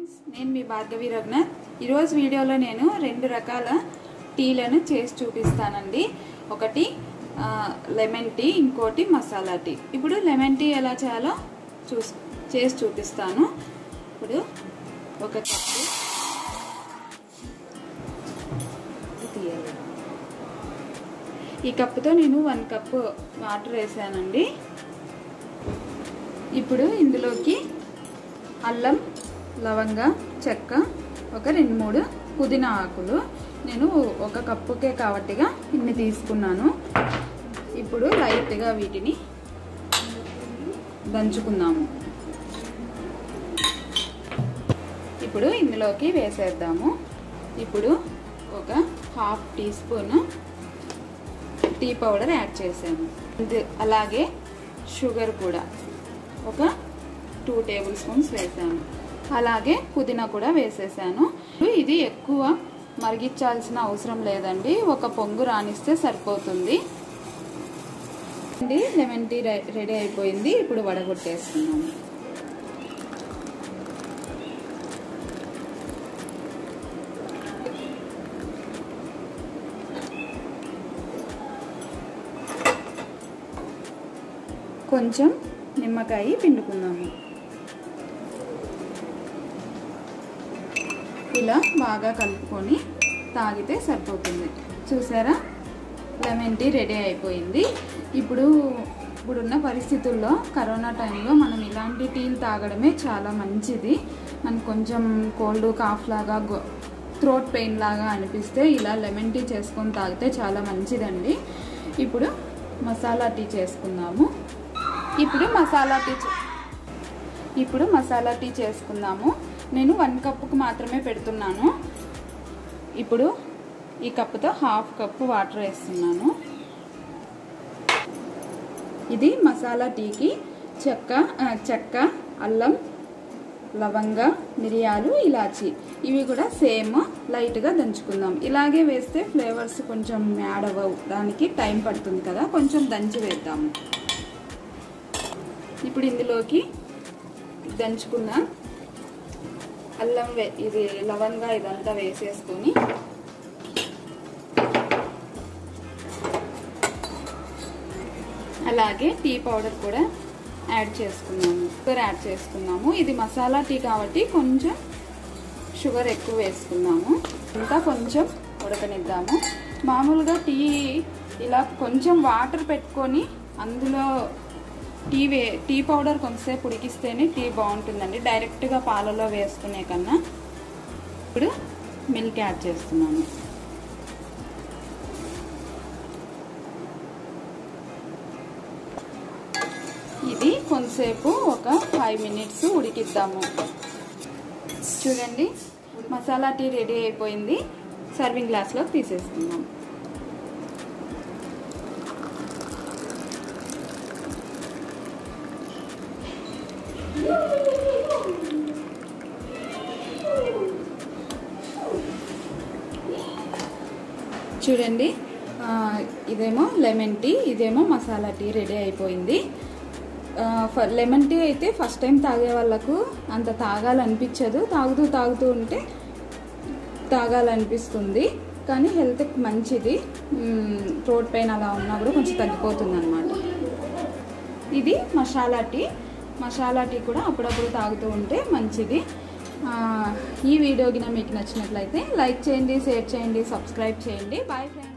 Friends నేను మీ భార్గవి రఘునాథ్ ఈరోజు వీడియోలో నేను రెండు రకాల టీలను చేసి చూపిస్తానండి ఒకటి ఆ, లెమన్ టీ ఇంకోటి మసాలా టీ ఇప్పుడు లెమన్ టీ ఎలా చేయాలో చూస్ చేసి చూపిస్తాను ఇప్పుడు ఒక కప్పు ఇది తీయాలి. ఈ కప్పుతో నేను వన్ కప్పు వాటర్ వేసానండి ఇప్పుడు ఇందులోకి అల్లం లవంగ చెక్క ఒక రెండు మూడు పుదీనా ఆకులు నేను ఒక కప్పుకే కాబట్టిగా ఇన్ని తీసుకున్నాను ఇప్పుడు లైట్గా వీటిని దంచుకుందాము ఇప్పుడు ఇందులోకి వేసేద్దాము ఇప్పుడు ఒక half teaspoon tea powder add చేసాను ఇది అలాగే షుగర్ కూడా ఒక టూ టేబుల్ స్పూన్స్ వేసాను అలాగే పుదీనా కూడా వేసేసాను ఇది ఎక్కువ మరిగించాల్సిన అవసరం లేదండి ఒక పొంగు రానిస్తే సరిపోతుంది అండి లెమన్ టీ రెడీ అయిపోయింది ఇప్పుడు వడగొట్టేస్తున్నాము కొంచెం నిమ్మకాయ పిండుకుందాము ఇలా బాగా కలుపుకొని తాగితే సరిపోతుంది చూసారా లెమన్ టీ రెడీ అయిపోయింది ఇప్పుడు ఇప్పుడున్న పరిస్థితుల్లో కరోనా టైంలో మనం ఇలాంటి టీలు తాగడమే చాలా మంచిది మనకు కొంచెం కోల్డ్ కాఫ్ లాగా థ్రోట్ పెయిన్ లాగా అనిపిస్తే ఇలా లెమన్ టీ చేసుకొని తాగితే చాలా మంచిదండి ఇప్పుడు మసాలా టీ చేసుకుందాము ఇప్పుడు మసాలా టీ చే- ఇప్పుడు మసాలా టీ చేసుకుందాము నేను వన్ కప్పుకు మాత్రమే పెడుతున్నాను ఇప్పుడు ఈ కప్పుతో హాఫ్ కప్పు వాటర్ వేస్తున్నాను ఇది మసాలా టీకి చెక్క ఆ, చెక్క అల్లం లవంగ మిరియాలు ఇలాచి ఇవి కూడా సేమ్ లైట్గా దంచుకుందాం ఇలాగే వేస్తే ఫ్లేవర్స్ కొంచెం యాడ్ అవ్వవు దానికి టైం పడుతుంది కదా కొంచెం దంచి వేద్దాము ఇప్పుడు ఇందులోకి దంచుకున్న అల్లం వే ఇది లవంగా ఇదంతా వేసేసుకొని అలాగే టీ పౌడర్ కూడా యాడ్ చేసుకున్నాము షుగర్ యాడ్ చేసుకున్నాము ఇది మసాలా టీ కాబట్టి కొంచెం షుగర్ ఎక్కువ వేసుకున్నాము ఇంకా కొంచెం ఉడకనిద్దాము మామూలుగా టీ ఇలా కొంచెం వాటర్ పెట్టుకొని అందులో టీ వే టీ పౌడర్ కొంతసేపు ఉడికిస్తేనే టీ బాగుంటుందండి డైరెక్ట్గా పాలలో వేసుకునే కన్నా ఇప్పుడు మిల్క్ యాడ్ చేస్తున్నాను ఇది కొంతసేపు ఒక ఫైవ్ మినిట్స్ ఉడికిద్దాము చూడండి మసాలా టీ రెడీ అయిపోయింది సర్వింగ్ గ్లాస్లో తీసేసుకుందాం చూడండి ఆ, ఇదేమో లెమన్ టీ ఇదేమో మసాలా టీ రెడీ అయిపోయింది ఆ, ఫ- లెమన్ టీ అయితే ఫస్ట్ టైం తాగే వాళ్ళకు అంత తాగాలనిపించదు తాగుతూ తాగుతూ ఉంటే తాగాలనిపిస్తుంది కానీ హెల్త్కి మంచిది థ్రోట్ పెయిన్ అలా ఉన్నా కూడా కొంచెం తగ్గిపోతుంది అనమాట ఇది మసాలా టీ మసాలా టీ కూడా అప్పుడప్పుడు తాగుతూ ఉంటే మంచిది ఆ, ఈ వీడియో గిన మీకు నచ్చినట్లయితే లైక్ చేయండి షేర్ చేయండి సబ్స్క్రైబ్ చేయండి బాయ్ ఫ్రెండ్స్